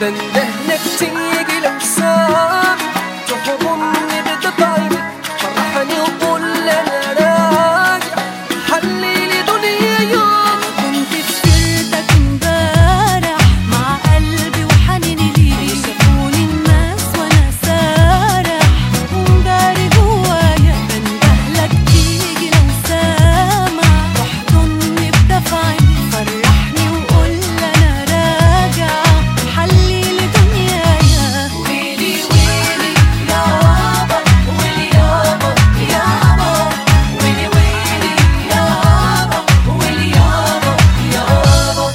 بندهلك تيجي لو سام تحضني بقطعي فرحني وقول انا راجع حلي لي دنيا يوم كنت في سيرتك امبارح مع قلبي وحنيني ليك شافوني الناس وانا سارح ومداري جوايا بندهلك تيجي لو سامع واحضني بدفعي فرحني وقول انا راجع حلي لي دنيايا ويلي ويلي يابا ويلي يابا يابا ويلي ويلي يابا ويلي يابا يابا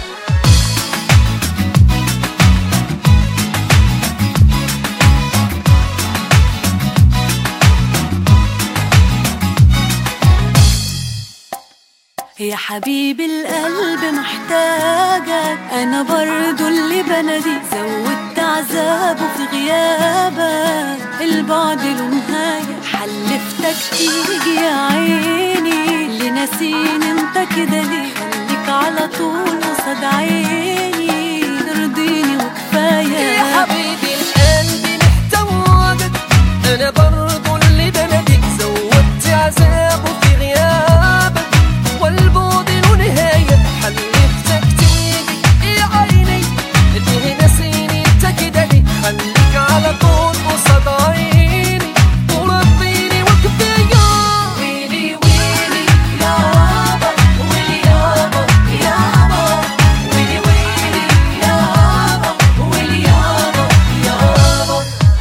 يا حبيب القلب محتاجك انا برضو اللي بنادي زودت عذابه في غيابك البعد له نهاية حلفتك تيجي يا عيني اللي ناسيني انت كده ليه خليك على طول قصاد عيني ترضيني وكفاية يا حبيبي القلب محتاجك انا برضو اللي بناديك زودت عذابه في غيابك والبعد له نهاية حلفتك تيجي يا عيني اللي ناسيني انت كده ليه خليك على طول قصاد عيني ورضيني وكفاية ويلي ويلي يابا ويلي يابا يابا ويلي ويلي يابا ويلي يابا يابا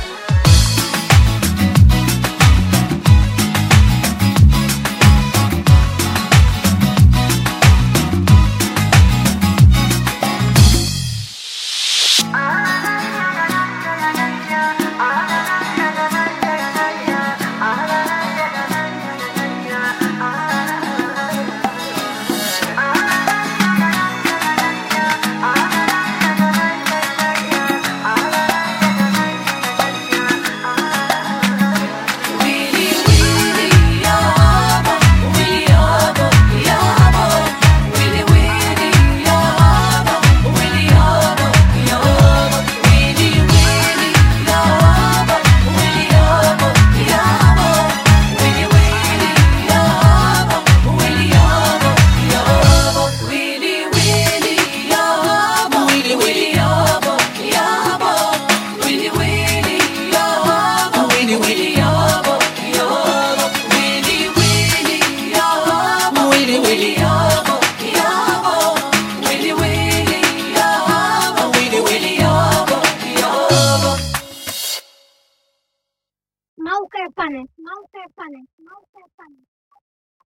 ويلي ويلي يابا ويلي يابا يابا ويلي ويلي يابا ويلي يابا يابا ويلي ويلي يابا ويلي يابا يابا ويلي ويلي يابا ويلي يابا يابا ويلي ويلي يابا ويلي ويلي يابا يابا ويلي ويلي يابا ويلي ويلي يابا يابا ويلي ويلي يابا ويلي ويلي يابا يابا ويلي ويلي يابا ويلي ويلي يابا يابا موقع فنس موقع فنس موقع فنس